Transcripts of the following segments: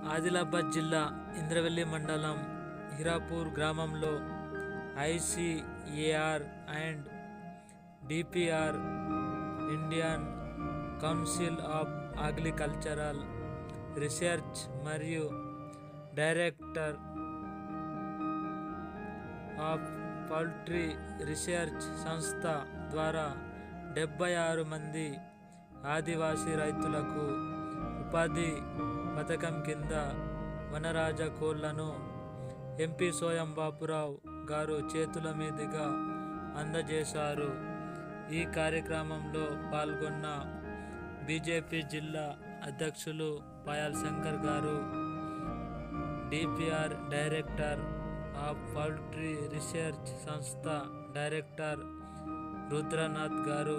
ఆదిలాబాద్ జిల్లా ఇంద్రవెల్లి మండలం హిరాపూర్ గ్రామంలో ICAR and DPR Indian council of agricultural research మరియు డైరెక్టర్ ఆఫ్ పౌల్ట్రీ రీసెర్చ్ సంస్థ ద్వారా డెబ్బై ఆరు మంది ఆదివాసీ రైతులకు ఉపాధి పథకం కింద వనరాజ కోళ్లను ఎంపీ సోయం బాపురావు గారు చేతుల మీదుగా అందజేశారు ఈ కార్యక్రమంలో పాల్గొన్న బీజేపీ జిల్లా అధ్యక్షులు పాయల్ శంకర్ గారు DPR director of poultry research సంస్థ డైరెక్టర్ రుద్రనాథ్ గారు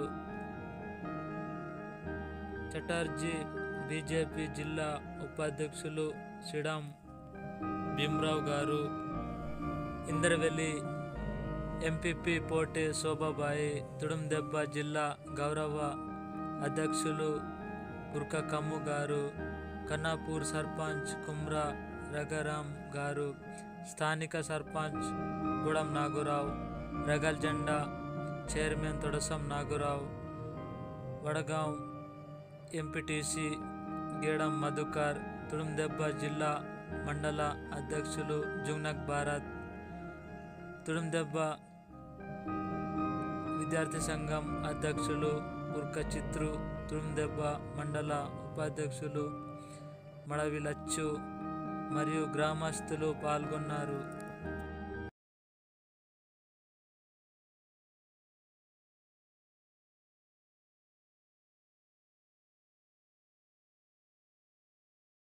చటర్జీ బీజేపీ జిల్లా ఉపాధ్యక్షులు శ్రీరాం భీమరావు గారు ఇందరవెల్లి ఎంపీపీ పోటీ శోభాబాయి తుడుందెబ్బ జిల్లా గౌరవ అధ్యక్షులు గుర్క కమ్ము గారు కన్నాపూర్ సర్పంచ్ కుమ్రా రఘరాం గారు స్థానిక సర్పంచ్ గూడెం నాగురావు రగల్ జెండా చైర్మన్ తొడసం నాగురావు వడగాం ఎంపీటీసీ గేడం మధుకర్ తుడుందెబ్బ జిల్లా మండల అధ్యక్షులు జుగ్నక్ భారత్ తుడుందెబ్బ విద్యార్థి సంఘం అధ్యక్షులు ఉర్క చిత్రు తుడుందెబ్బ మండల ఉపాధ్యక్షులు మడవి లచ్చు మరియు గ్రామస్తులు పాల్గొన్నారు